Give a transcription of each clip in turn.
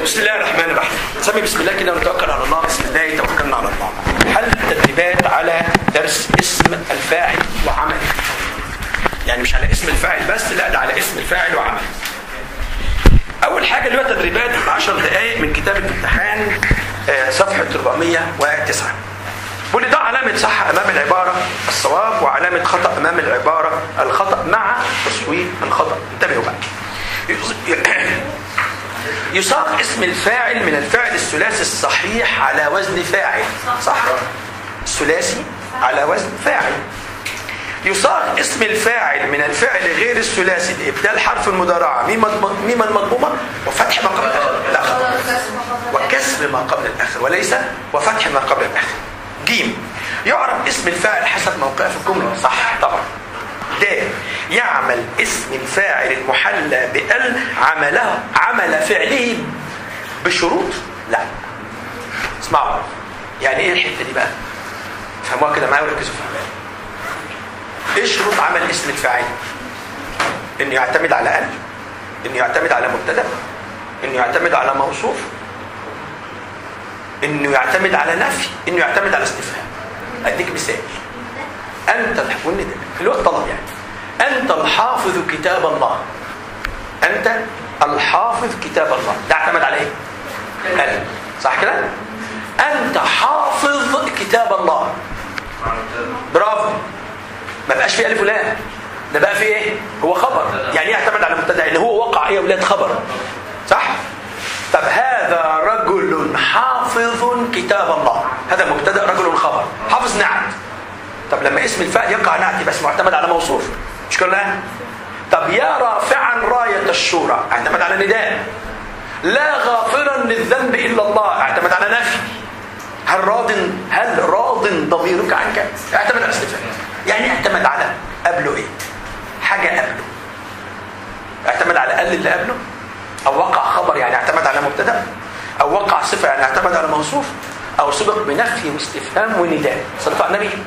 بسم الله الرحمن الرحيم نسمي بسم الله كده ونتوكل على الله بسم الله توكلنا على الله حل التدريبات على درس اسم الفاعل وعمله يعني مش على اسم الفاعل بس لا ده على اسم الفاعل وعمله اول حاجه اللي هو تدريبات 10 دقائق من كتاب الامتحان آه، صفحه 409 واللي ده علامة صح أمام العبارة الصواب وعلامة خطأ أمام العبارة الخطأ مع تصويب الخطأ انتبهوا بقى يصاغ اسم الفاعل من الفعل الثلاثي الصحيح على وزن فاعل صح الثلاثي على وزن فاعل يصاغ اسم الفاعل من الفعل غير الثلاثي لإبدال حرف المضارعة ميما ميما المضمومة وفتح ما قبل الآخر لا خطأ وكسر ما قبل الآخر وليس وفتح ما قبل الآخر جيم يعرف اسم الفاعل حسب موقعه في الجملة صح طبعا د يعمل اسم الفاعل المحلى بال عمله عمل فعله بشروط لا اسمعوا يعني ايه الحته دي بقى فهموها كده معايا وركزوا فيها ايه شروط عمل اسم الفاعل انه يعتمد على ال انه يعتمد على مبتدا انه يعتمد على موصوف انه يعتمد على نفي انه يعتمد على استفهام اديك مثال انت والندى اللي هو الطلب يعني انت الحافظ كتاب الله انت الحافظ كتاب الله ده اعتمد على ايه ال صح كده انت حافظ كتاب الله برافو ما بقاش في الف ولام ده بقى في ايه هو خبر يعني ايه يعتمد على مبتدا ان هو وقع ايه يا اولاد خبر صح طب هذا رجل حافظ كتاب الله هذا مبتدا رجل خبر حافظ نعت طب لما اسم الفاعل يقع نعت يبقى اسمه معتمد على موصوف مش كده طب يا رافعا راية الشورى اعتمد على نداء لا غافرا للذنب الا الله اعتمد على نفي هل راض هل راض ضميرك عنك اعتمد على استفهام يعني اعتمد على قبله ايه حاجه قبله اعتمد على ال اللي قبله او وقع خبر يعني اعتمد على مبتدا او وقع صفه يعني اعتمد على موصوف او سبق بنفي واستفهام ونداء صلى على النبي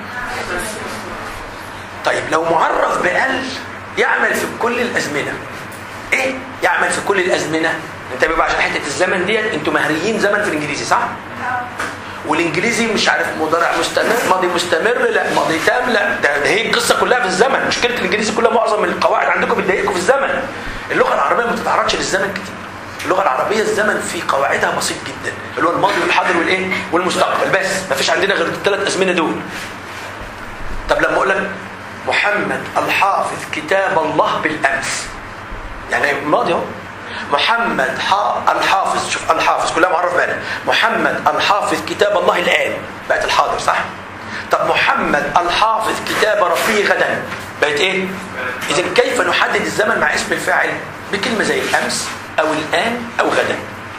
طيب لو معرف بال يعمل في كل الازمنه ايه يعمل في كل الازمنه انتبهوا بقى عشان حته الزمن ديت انتوا مهريين زمن في الانجليزي صح والانجليزي مش عارف مضارع مستمر ماضي مستمر لا ماضي تام لا ده, ده هي القصه كلها في الزمن مشكله الانجليزي كلها معظم القواعد عندكم بتضايقكم في الزمن اللغه العربيه ما بتتعرضش للزمن كتير اللغه العربيه الزمن في قواعدها بسيط جدا اللي هو الماضي والحاضر والايه والمستقبل بس ما فيش عندنا غير الثلاث ازمنه دول طب لما اقول لك محمد الحافظ كتاب الله بالامس يعني الماضي اهو محمد الحافظ شوف الحافظ كلها معرف بالك محمد الحافظ كتاب الله الآن بقت الحاضر صح طب محمد الحافظ كتاب ربه غدا بقت ايه اذا كيف نحدد الزمن مع اسم الفاعل بكلمة زي الأمس أو الآن أو غدا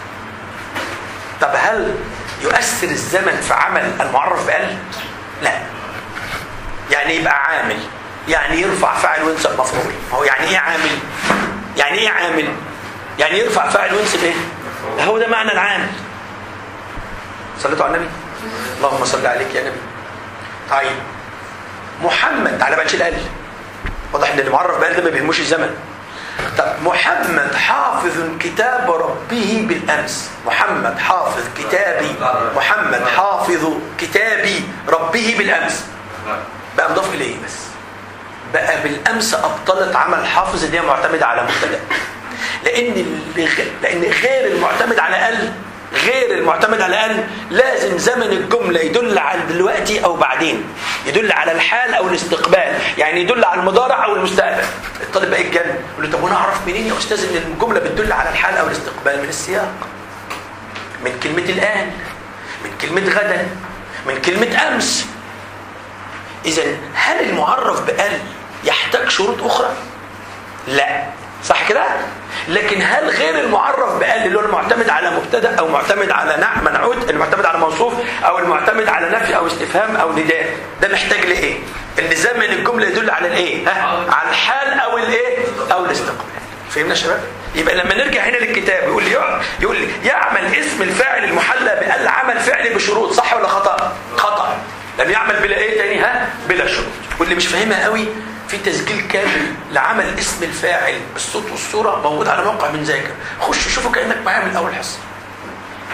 طب هل يؤثر الزمن في عمل المعرف بال لا يعني يبقى عامل يعني يرفع فاعل وينصب مفعول هو يعني ايه عامل يعني ايه عامل يعني يرفع فاعل وينصب ايه هو ده معنى العامل صليتوا على النبي اللهم صل عليك يا نبي طيب محمد تعالى بقى نشيل ال واضح ان المعرف بال ده ما بيهموش الزمن طب محمد حافظ كتاب ربه بالامس محمد حافظ كتابي محمد حافظ كتابي ربه بالامس بقى مضاف اليه بس بقى بالامس ابطلت عمل حافظ اللي هي معتمده على مبتدا لان لان غير المعتمد على ال غير المعتمد على ال لازم زمن الجمله يدل على دلوقتي او بعدين يدل على الحال او الاستقبال يعني يدل على المضارع او المستقبل الطالب بقى يتجنن يقول له طب وانا اعرف منين يا استاذ ان الجمله بتدل على الحال او الاستقبال من السياق من كلمه الان من كلمه غدا من كلمه امس اذا هل المعرف بال يحتاج شروط اخرى لا صح كده لكن هل غير المعرف بال اللي هو المعتمد على مبتدا او معتمد على نعم منعوت المعتمد على موصوف او المعتمد على نفي او استفهام او نداء ده محتاج لايه ان زمن الجمله يدل على الايه ها على الحال او الايه او الاستقبال فهمنا يا شباب يبقى لما نرجع هنا للكتاب يقول لي يقول لي يعمل اسم الفاعل المحلى بال عمل فعل بشروط صح ولا خطا خطا لم يعمل بلا ايه تاني ها بلا شروط واللي مش فاهمها قوي في تسجيل كامل لعمل اسم الفاعل بالصوت والصورة موجود على موقع من ذاكر خش شوفه كأنك معايا من أول حصة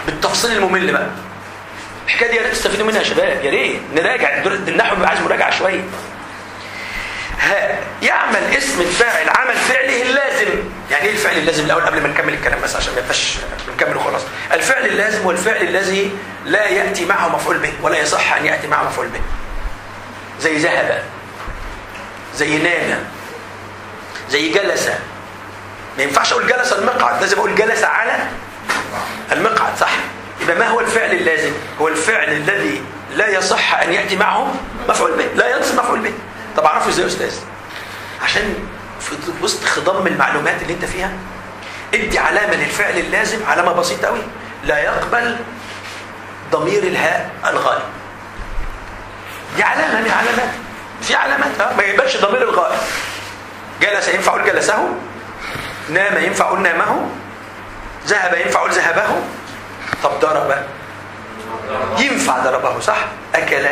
بالتفصيل الممل بقى الحكايه دي يا ريت تستفيدوا منها يا شباب يا ريت نراجع النحو بيبقى عايز مراجعه شويه ها يعمل اسم الفاعل عمل فعله اللازم يعني ايه الفعل اللازم الاول قبل ما نكمل الكلام بس عشان ما يبقاش نكمل وخلاص الفعل اللازم هو الفعل الذي لا ياتي معه مفعول به ولا يصح ان ياتي معه مفعول به زي ذهب زي نام زي جلس ما ينفعش اقول جلس المقعد لازم اقول جلس على المقعد صح يبقى ما هو الفعل اللازم هو الفعل الذي لا يصح ان ياتي معه مفعول به لا ينصب مفعول به طب اعرفه ازاي يا استاذ عشان في وسط خضم المعلومات اللي انت فيها ادي علامه للفعل اللازم علامه بسيطه قوي لا يقبل ضمير الهاء الغائب دي علامه من علامات في علامات اه ما يقبلش ضمير الغائب جلس ينفع اقول جلسه نام ينفع اقول نامه ذهب ينفع اقول ذهبه طب ضرب ينفع ضربه صح اكل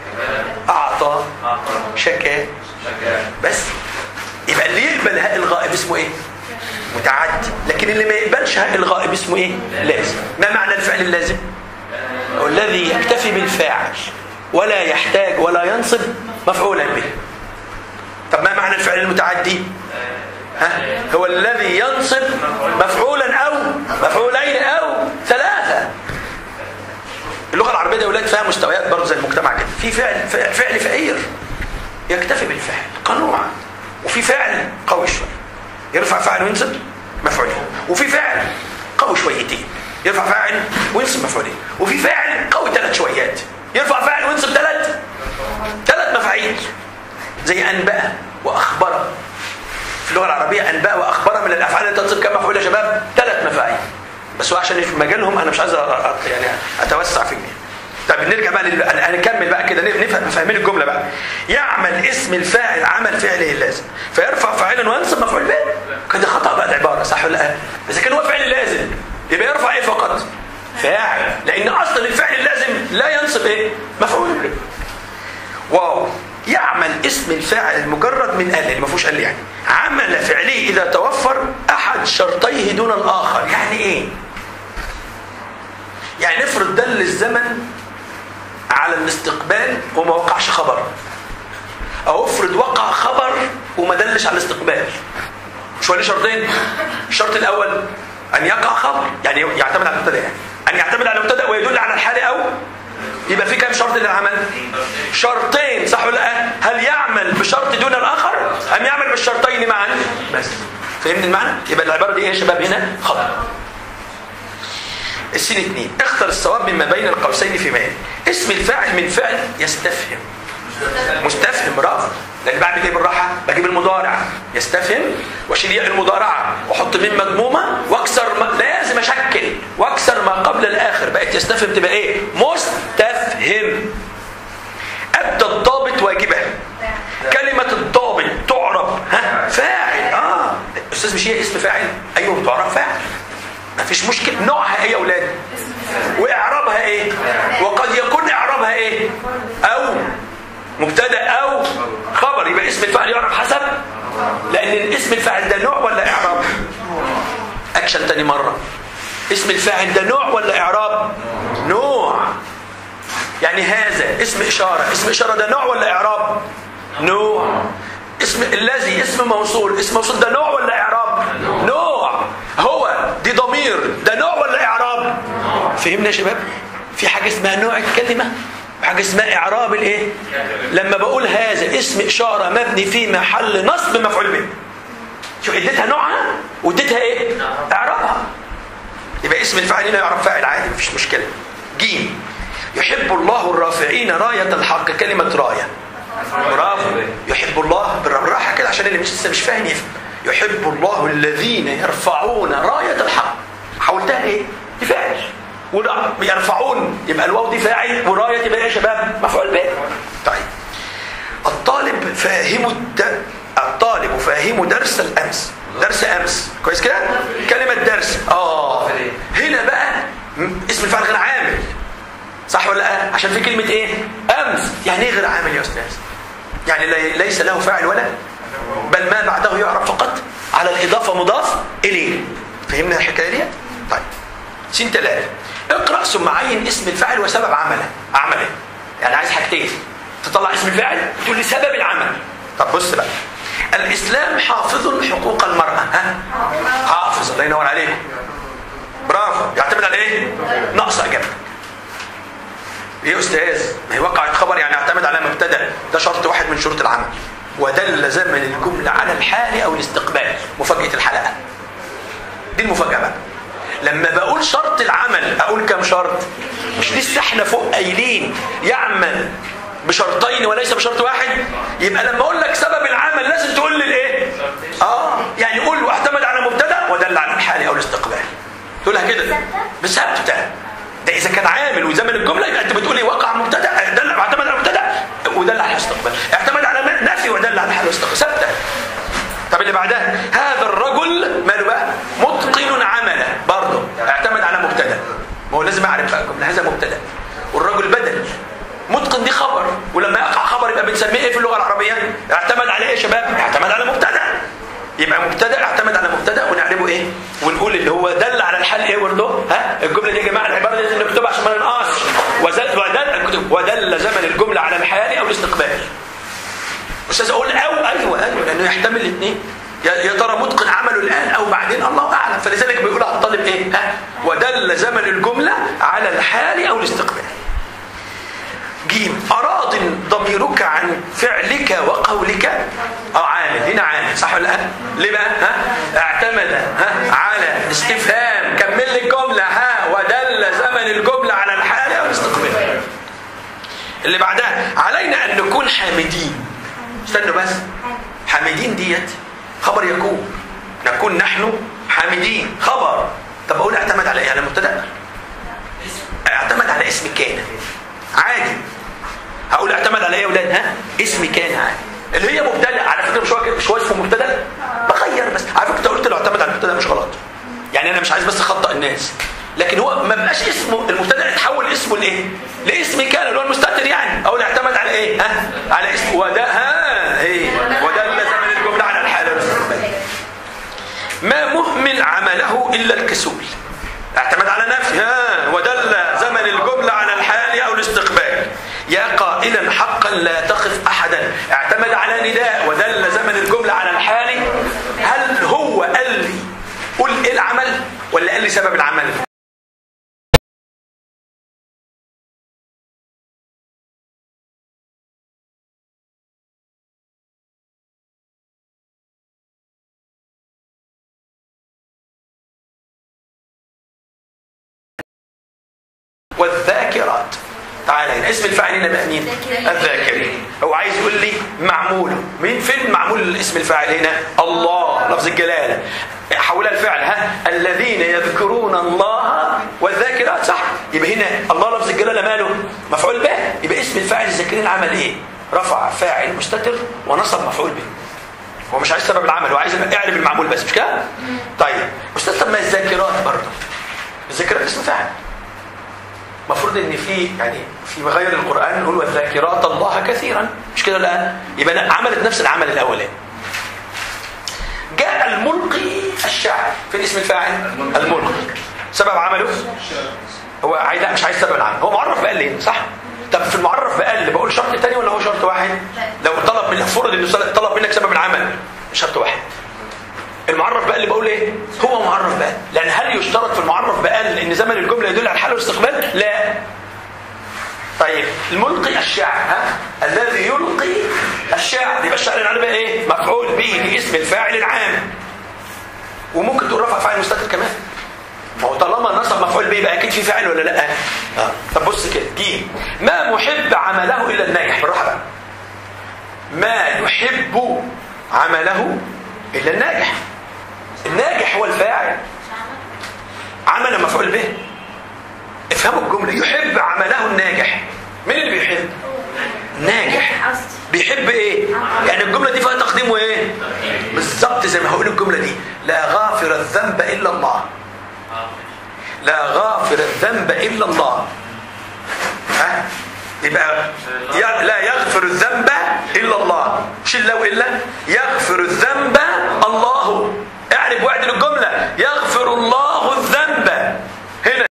اعطى شكا بس يبقى اللي يقبل هاء الغائب اسمه ايه متعدي لكن اللي ما يقبلش هاء الغائب اسمه ايه لازم ما معنى الفعل اللازم هو الذي يكتفي بالفاعل ولا يحتاج ولا ينصب مفعولا به طب ما معنى الفعل المتعدي ها؟ هو الذي ينصب مفعولا او مفعولين او ثلاثه اللغه العربيه دي اولاد فيها مستويات برضه زي المجتمع كده في فعل فعل فقير يكتفي بالفعل قنوع وفي فعل قوي شويه يرفع فاعل وينصب مفعولين وفي فعل قوي شويتين يرفع فاعل وينصب مفعولين وفي فعل قوي ثلاث شويات يرفع فاعل وينصب ثلاث ثلاث مفاعيل زي انبأ واخبر في اللغه العربيه انبأ واخبر من الافعال اللي تنصب كم مفعول يا شباب ثلاث مفاعيل بس هو عشان في مجالهم انا مش عايز يعني اتوسع في الجنيه طب نرجع بقى لل... هنكمل بقى كده نفهم فاهمين الجمله بقى يعمل اسم الفاعل عمل فعله اللازم فيرفع فاعلا وينصب مفعول به كده خطا بقى العباره صح ولا لا اذا كان هو فعل لازم يبقى يرفع ايه فقط فاعل لان اصلا الفعل اللازم لا ينصب ايه مفعول به واو يعمل اسم الفاعل المجرد من ال اللي ما فيهوش ال يعني عمل فعله اذا توفر احد شرطيه دون الاخر يعني ايه يعني نفرض دل الزمن على الاستقبال وما وقعش خبر او افرض وقع خبر وما دلش على الاستقبال مش ولا شرطين الشرط الاول ان يقع خبر يعني يعتمد على المبتدا يعني ان يعتمد على المبتدا ويدل على الحال او يبقى في كام شرط للعمل شرطين صح ولا لا هل يعمل بشرط دون الاخر ام يعمل بالشرطين معا بس فهمت المعنى يبقى العباره دي ايه يا شباب هنا خطا السين اثنين اختر الصواب مما بين القوسين في مال اسم الفاعل من فعل يستفهم مستفهم برافو لان بعمل ايه بالراحه بجيب المضارع يستفهم واشيل ياء المضارعه واحط من مضمومه واكسر ما لازم اشكل واكسر ما قبل الاخر بقت يستفهم تبقى ايه مستفهم ابدا الضابط واجبه كلمه الضابط تعرب ها فاعل اه استاذ مش هي اسم فاعل ايوه بتعرب فاعل ما فيش مشكله نوعها ايه يا اولاد واعرابها ايه وقد يكون اعرابها ايه او مبتدا او خبر يبقى اسم الفاعل يعرف حسب لان اسم الفاعل ده نوع ولا اعراب اكشن تاني مره اسم الفاعل ده نوع ولا اعراب نوع يعني هذا اسم اشاره اسم اشاره ده نوع ولا اعراب نوع اسم الذي اسم موصول اسم موصول ده نوع ولا اعراب نوع هو دي ضمير ده نوع ولا اعراب فهمنا يا شباب في حاجه اسمها نوع الكلمه وحاجه اسمها اعراب الايه لما بقول هذا اسم اشاره مبني في محل نصب مفعول به شوف اديتها نوعها واديتها ايه اعرابها يبقى اسم الفاعل هنا يعرف فاعل عادي مفيش مشكله جيم يحب الله الرافعين رايه الحق كلمه رايه برافو يحب الله بالراحه كده عشان اللي مش لسه مش فاهم يفهم يحب الله الذين يرفعون رايه الحق حولتها ايه دي فاعل يرفعون يبقى الواو دي فاعل ورايه تبقى ايه يا شباب مفعول به طيب الطالب فاهم الد... الطالب فاهم درس الامس درس امس كويس كده كلمه درس اه هنا بقى اسم الفاعل غير عامل صح ولا لا عشان في كلمه ايه امس يعني ايه غير عامل يا استاذ يعني ليس له فاعل ولا بل ما بعده يعرف فقط على الاضافه مضاف اليه فهمنا الحكايه دي طيب س ثلاثة اقرأ ثم عين اسم الفاعل وسبب عمله عمله يعني عايز حاجتين تطلع اسم الفاعل تقول لي سبب العمل طب بص بقى الإسلام حافظ حقوق المرأة ها حافظ الله ينور عليكم برافو يعتمد على ايه نقص اجابتك ايه يا استاذ ما هي وقعت خبر يعني يعتمد على مبتدا ده شرط واحد من شروط العمل ودل زمن الجملة على الحال او الاستقبال مفاجأة الحلقة دي المفاجأة بقى لما بقول شرط العمل اقول كم شرط مش لسه احنا فوق قايلين يعمل بشرطين وليس بشرط واحد يبقى لما اقول لك سبب العمل لازم تقول لي الايه اه يعني قول واعتمد على مبتدا ودل على الحال او الاستقبال تقولها كده بثابته ده اذا كان عامل وزمن الجمله يبقى انت بتقول ايه وقع مبتدا دل اعتمد على مبتدا ودل على الاستقبال اعتمد على نفي ودل على الحال والاستقبال ثابته طب اللي بعدها هذا الرجل ماله بقى متقن عمله برضه اعتمد على مبتدا ما هو لازم اعرف بقى الجمله هذا مبتدا والرجل بدل متقن دي خبر ولما يقع خبر يبقى بنسميه ايه في اللغه العربيه اعتمد على ايه يا شباب اعتمد على مبتدا يبقى مبتدا اعتمد على مبتدا ونعربه ايه ونقول اللي هو دل على الحال ايه برضه ها الجمله دي يا جماعه العباره دي لازم نكتبها عشان ما ننقصش ودل ودل ودل زمن الجمله على الحال او الاستقبال استاذ اقول او ايوه ايوه لانه يحتمل الاثنين يا ترى متقن عمله الان او بعدين الله اعلم فلذلك بيقول على الطالب ايه ها ودل زمن الجمله على الحال او الاستقبال جيم أراض ضميرك عن فعلك وقولك أو عامل هنا عامل صح ولا لا؟ ليه بقى؟ ها؟ اعتمد ها؟ على استفهام كمل لي الجملة ها ودل زمن الجملة على الحال أو الاستقبال اللي بعدها علينا أن نكون حامدين استنوا بس حامدين ديت خبر يكون نكون نحن حامدين خبر طب أقول اعتمد على إيه؟ على مبتدأ اعتمد على اسم كان عادي هقول اعتمد على ايه يا اولاد ها اسم كان عادي اللي هي مبتدا على فكره مش هو مش هو اسمه مبتدا بغير بس على فكره قلت له اعتمد على المبتدا مش غلط يعني انا مش عايز بس اخطئ الناس لكن هو ما بقاش اسمه المبتدا يتحول اسمه لايه لاسم كان اللي هو المستتر يعني اقول اعتمد على ايه ها على اسم وده ها هي وده اللي زمن الجمله على الحاله والاستقبال ما مهمل عمله الا الكسول اعتمد على نفي ها ودل زمن الجمله على الحال او الاستقبال يا قائلا حقا لا تخف احدا اعتمد على نداء ودل زمن الجمله على الحال هل هو قال لي قل ايه العمل ولا قال لي سبب العمل والذاكرات تعالى هنا اسم الفاعل هنا بقى مين الذاكرين هو عايز يقول لي معمول مين فين معمول اسم الفاعل هنا الله لفظ الجلاله حولها الفعل ها الذين يذكرون الله والذاكرات صح يبقى هنا الله لفظ الجلاله ماله مفعول به يبقى اسم الفاعل الذاكرين عمل ايه رفع فاعل مستتر ونصب مفعول به هو مش عايز سبب العمل هو عايز اعرف المعمول بس مش كده طيب استاذ طب ما الذاكرات برضه الذاكرات اسم فاعل المفروض ان في يعني في مغير القران نقول والذاكرات الله كثيرا مش كده لا يبقى عملت نفس العمل الاولاني جاء الملقي الشاعر فين اسم الفاعل الملقي سبب عمله هو عايز لا مش عايز سبب العمل هو معرف بقل صح طب في المعرف بقل بقول شرط تاني ولا هو شرط واحد لو طلب من فرض انه طلب منك سبب العمل شرط واحد المعرف بقى اللي بقول ايه هو معرف بقى لان هل يشترط في المعرف بقى ان زمن الجمله يدل على الحال والاستقبال لا طيب الملقي الشاعر ها الذي يلقي الشاعر يبقى الشاعر العربي ايه مفعول به لاسم الفاعل العام وممكن تقول رفع فاعل مستتر كمان ما هو طالما نصب مفعول به يبقى اكيد في فاعل ولا لا اه طب بص كده جيم ما محب عمله الا الناجح بالراحه بقى ما يحب عمله الا الناجح الناجح هو الفاعل عمل مفعول به افهموا الجملة يحب عمله الناجح مين اللي بيحب ناجح بيحب ايه يعني الجملة دي فيها تقديم وايه بالظبط زي ما هقول الجملة دي لا غافر الذنب الا الله لا غافر الذنب الا الله ها يبقى لا يغفر الذنب الا الله شيل لو الا يغفر الذنب الله اعرف واعدل الجمله يغفر الله الذنب هنا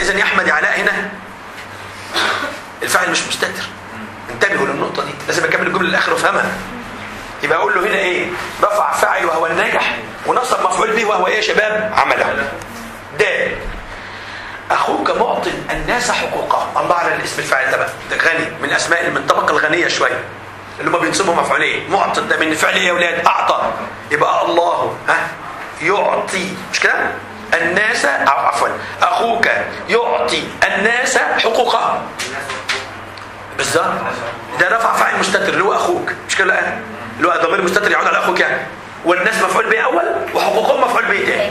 اذا يحمد يا علاء هنا الفاعل مش مستتر انتبهوا للنقطه دي لازم اكمل الجمله للاخر وافهمها يبقى اقول له هنا ايه رفع فاعل وهو الناجح ونصب مفعول به وهو ايه يا شباب عمله د اخوك معطي الناس حقوقهم الله على الاسم الفاعل ده بقى ده غني من اسماء من الطبقه الغنيه شويه اللي هم بينصبوا مفعولين معطي ده من فعل ايه يا اولاد اعطى يبقى الله ها يعطي مش كده الناس أو عفوا اخوك يعطي الناس حقوقهم بالظبط ده رفع فاعل مستتر اللي هو اخوك مش كده لا اللي هو ضمير مستتر يعود على اخوك يعني والناس مفعول به اول وحقوقهم مفعول به تاني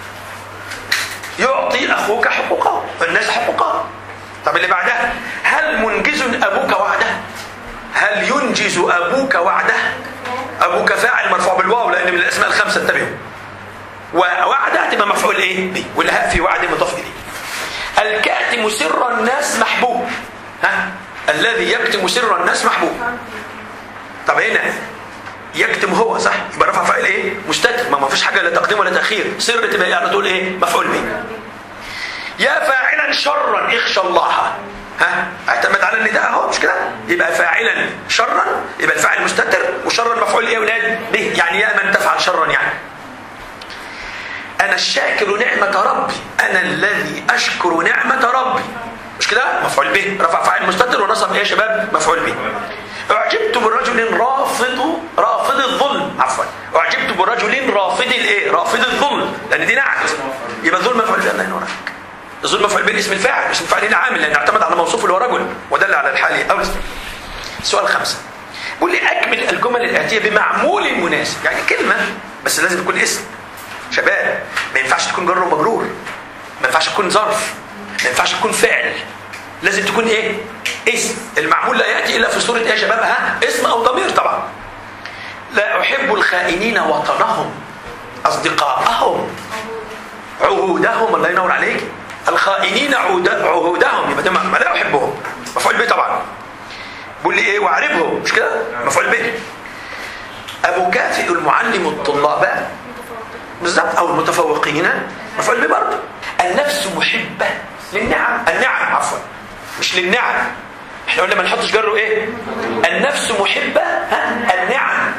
يعطي اخوك حقوقه الناس حقوقها طب اللي بعدها هل منجز ابوك وعده هل ينجز ابوك وعده ابوك فاعل مرفوع بالواو لان من الاسماء الخمسه انتبهوا ووعده تبقى مفعول ايه به والهاء في وعد مضاف اليه الكاتم سر الناس محبوب ها الذي يكتم سر الناس محبوب طب هنا يكتم هو صح يبقى رفع فاعل ايه مستتر ما ما فيش حاجه لا تقديم ولا تاخير سر تبقى يعني تقول ايه مفعول به يا فاعلا شرا اخشى الله ها اعتمد على النداء اهو مش كده يبقى فاعلا شرا يبقى الفاعل مستتر وشرا مفعول ايه يا اولاد به يعني يا من تفعل شرا يعني انا الشاكر نعمه ربي انا الذي اشكر نعمه ربي مش كده مفعول به رفع فاعل مستتر ونصب ايه يا شباب مفعول به اعجبت برجل رافض رافض الظلم عفوا اعجبت برجل رافض الايه رافض الظلم لان دي نعت يبقى الظلم مفعول به الله ينورك الظلم مفعول به اسم الفاعل اسم الفاعل هنا عامل لان اعتمد على موصوف اللي هو رجل ودل على الحال او الاسم سؤال خمسة بيقول لي اكمل الجمل الاتيه بمعمول مناسب يعني كلمه بس لازم تكون اسم شباب ما ينفعش تكون جر ومجرور ما ينفعش تكون ظرف ما ينفعش تكون فعل لازم تكون ايه اسم المعمول لا ياتي الا في صوره ايه يا شباب ها اسم او ضمير طبعا لا احب الخائنين وطنهم اصدقاءهم عهودهم الله ينور عليك الخائنين عهود عهودهم يبقى ده ما لا احبهم مفعول به طبعا بيقول لي ايه واعربهم مش كده مفعول به ابو كافئ المعلم الطلاب بالظبط او المتفوقين مفعول به برضه النفس محبه للنعم النعم عفوا مش للنعم احنا قلنا ما نحطش جره ايه النفس محبه ها النعم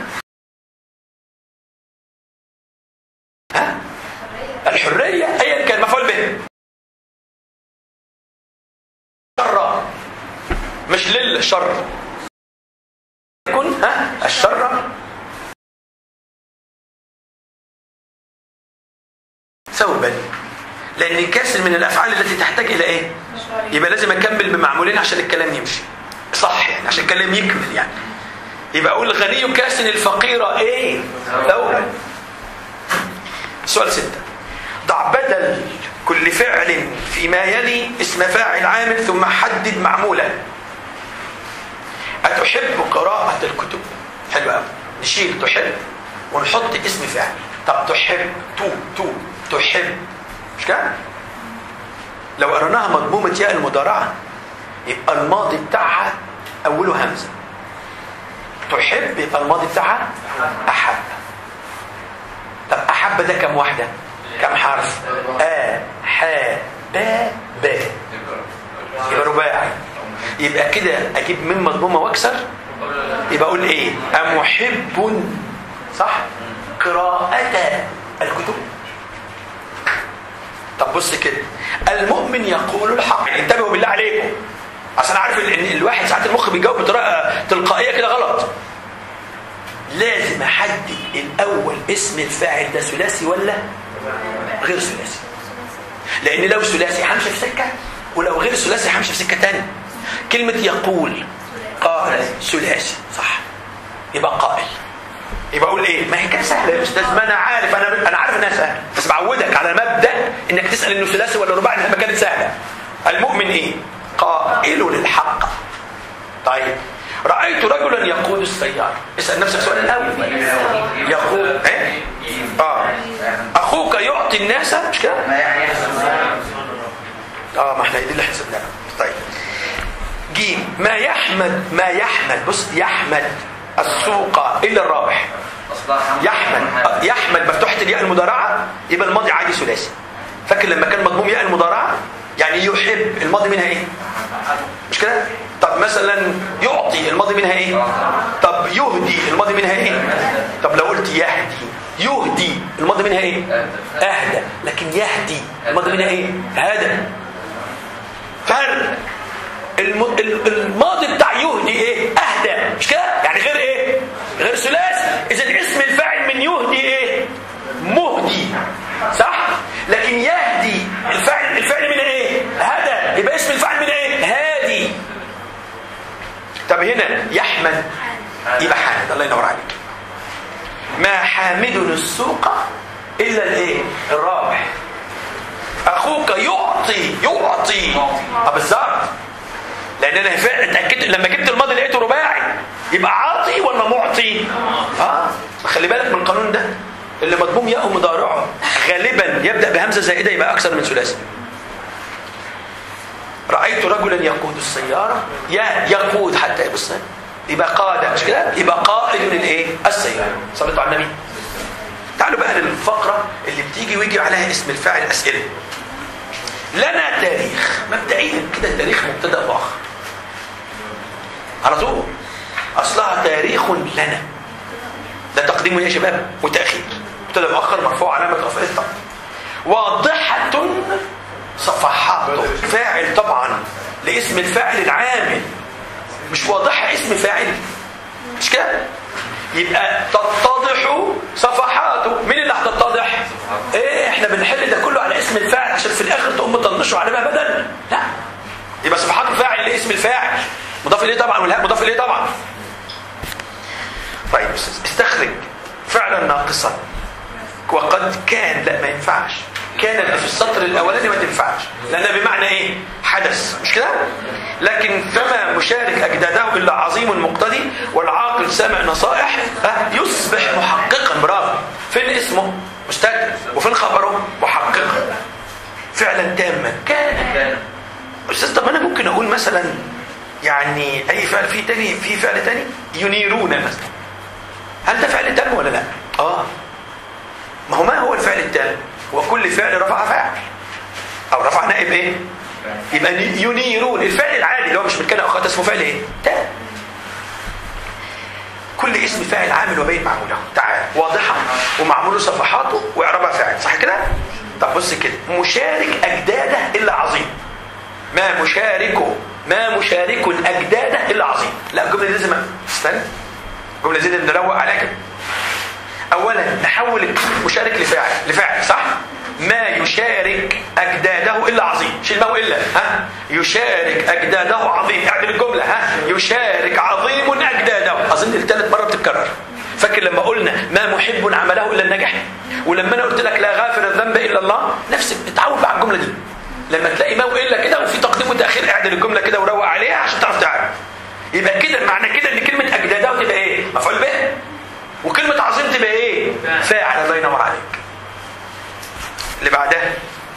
ها الحريه ايا كان مفعول به شر مش للشر يكون ها الشر ثوبا لان كاسر من الافعال التي تحتاج الى ايه يبقى لازم اكمل بمعمولين عشان الكلام يمشي صح يعني عشان الكلام يكمل يعني يبقى اقول غني كاسن الفقير ايه ثوبا سؤال ستة ضع بدل كل فعل فيما يلي اسم فاعل عامل ثم حدد معمولا أتحب قراءة الكتب حلو قوي نشيل تحب ونحط اسم فاعل طب تحب تو تو تحب مش كده لو قرناها مضمومة ياء المضارعة يبقى الماضي بتاعها أوله همزة تحب يبقى الماضي بتاعها أحب طب أحب ده كم واحدة كم حرف آ ح با با يبقى رباعي يبقى كده أجيب من مضمومة وأكسر يبقى أقول إيه أمحب صح قراءة الكتب طب بص كده المؤمن يقول الحق انتبهوا بالله عليكم عشان عارف ان الواحد ساعات المخ بيجاوب بطريقه تلقائيه كده غلط لازم احدد الاول اسم الفاعل ده ثلاثي ولا غير ثلاثي لان لو ثلاثي همشي في سكه ولو غير ثلاثي همشي في سكه ثانيه كلمه يقول قال ثلاثي صح يبقى قائل يبقى اقول ايه ما هي كده سهله يا استاذ ما انا عارف انا انا عارف انها سهله بس بعودك على مبدا انك تسال انه ثلاثي ولا رباعي لما كانت سهله المؤمن ايه قائل للحق طيب رايت رجلا يقود السياره اسال نفسك سؤال الاول يقول ايه اه اخوك يعطي الناس مش كده اه ما احنا دي اللي حسبناها طيب جيم ما يحمد ما يحمد بص يحمد السوق الا الرابح يحمد يحمد مفتوحه الياء المضارعه يبقى الماضي عادي ثلاثي فاكر لما كان مضموم ياء المضارعه يعني يحب الماضي منها ايه مش كده طب مثلا يعطي الماضي منها ايه طب يهدي الماضي منها ايه طب لو قلت يهدي يهدي الماضي منها ايه اهدى لكن يهدي الماضي منها ايه هدى فرق الم... الماضي بتاع يهدي ايه اهدى مش كده يعني غير ايه غير ثلاثي اذا اسم الفاعل من يهدي ايه مهدي صح لكن يهدي الفعل الفعل من ايه هدى يبقى اسم الفعل من ايه هادي طب هنا يحمد يبقى حامد الله ينور عليك ما حامد السوق الا الايه الرابح اخوك يعطي يعطي اه بالظبط لان انا فعلا اتاكدت لما جبت الماضي لقيته رباعي يبقى عاطي ولا معطي اه خلي بالك من القانون ده اللي مضموم ياء مضارعه غالبا يبدا بهمزه زائده يبقى اكثر من ثلاثي رايت رجلا يقود السياره يا يقود حتى يبص يبقى قاد مش كده يبقى قائد للايه السياره صليتوا على النبي تعالوا بقى للفقره اللي بتيجي ويجي عليها اسم الفاعل اسئله لنا تاريخ مبدئيا كده التاريخ مبتدا مؤخر على طول اصلها تاريخ لنا ده تقديم يا شباب وتاخير مبتدا مؤخر مرفوع علامه رفعه الضم واضحه صفحات فاعل طبعا لاسم الفاعل العامل مش واضحه اسم فاعل مش كده يبقى تتضح صفحاته مين اللي هتتضح ايه احنا بنحل ده كله على اسم الفاعل عشان في الاخر تقوم مطنشه على ما بدل لا يبقى صفحات الفاعل لاسم الفاعل مضاف اليه طبعا والهاء مضاف اليه طبعا طيب استخرج فعلا ناقصا وقد كان لا ما ينفعش كان اللي في السطر الاولاني ما تنفعش لانها بمعنى ايه حدث مش كده لكن فما مشارك اجداده الا عظيم مقتدي والعاقل سامع نصائح يصبح محققا برافو فين اسمه مستتر وفين خبره محققا فعلا تاما كان استاذ طب انا ممكن اقول مثلا يعني اي فعل فيه تاني في فعل تاني ينيرون مثلا هل ده فعل تام ولا لا اه ما هو ما هو الفعل التام هو كل فعل رفع فاعل او رفع نائب ايه يبقى ينيرون الفعل العادي اللي هو مش متكلم اخوات اسمه فعل ايه تام كل اسم فاعل عامل وبين معموله تعال واضحه ومعموله صفحاته واعرابها فاعل صح كده طب بص كده مشارك اجداده الا عظيم ما مشاركه ما مشارك اجداده الا عظيم لا الجمله دي لازم استنى الجمله دي لازم نروق عليها كده اولا نحول مشارك لفاعل لفاعل صح ما يشارك اجداده الا عظيم شيل ما هو الا ها يشارك اجداده عظيم اعدل الجمله ها يشارك عظيم اجداده اظن الثالث مره بتتكرر فاكر لما قلنا ما محب عمله الا النجاح ولما انا قلت لك لا غافر الذنب الا الله نفس اتعود بقى على الجمله دي لما تلاقي ما والا كده وفي تقديم وتاخير اعدل الجمله كده وروق عليها عشان تعرف تعرف يبقى كده معنى كده ان كلمه اجداده تبقى ايه مفعول به وكلمه عظيم تبقى ايه فاعل الله ينور عليك اللي بعدها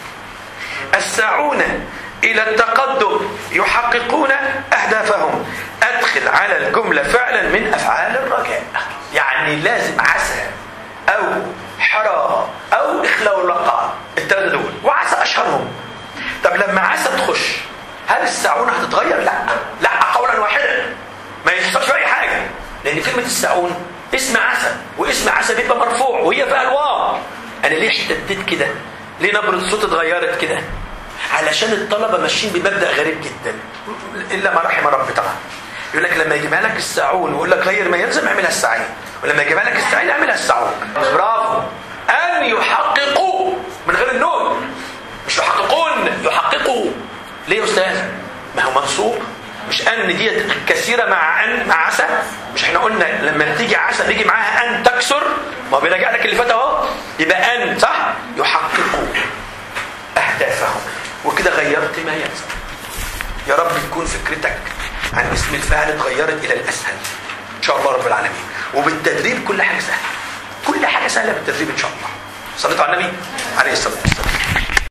الساعون إلى التقدم يحققون أهدافهم أدخل على الجملة فعلا من أفعال الرجاء يعني لازم عسى أو حرى أو إخلاء اللقاء الثلاثة دول وعسى أشهرهم طب لما عسى تخش هل الساعون هتتغير؟ لا لا قولا واحدا ما يحصلش أي حاجة لأن كلمة الساعون اسم عسى واسم عسى بيبقى مرفوع وهي فيها الواو انا ليه احتديت كده ليه نبره الصوت اتغيرت كده علشان الطلبه ماشيين بمبدا غريب جدا الا ما رحم رب طبعا يقول لك لما يجيبها لك الساعون ويقول لك غير ما يلزم اعملها الساعين ولما يجيبها لك الساعين اعملها الساعون برافو ان يحققوا من غير النون مش يحققون يحققوا ليه يا استاذ ما هو منصوب مش ان ديت كثيره مع ان مع عسى مش احنا قلنا لما تيجي عسى بيجي معاها ان تكسر ما هو بيراجع لك اللي فات اهو يبقى ان صح يحققوا اهدافهم وكده غيرت ما يلزم يا رب تكون فكرتك عن اسم الفاعل اتغيرت الى الاسهل ان شاء الله رب العالمين وبالتدريب كل حاجه سهله كل حاجه سهله بالتدريب ان شاء الله صليتوا على النبي عليه الصلاه والسلام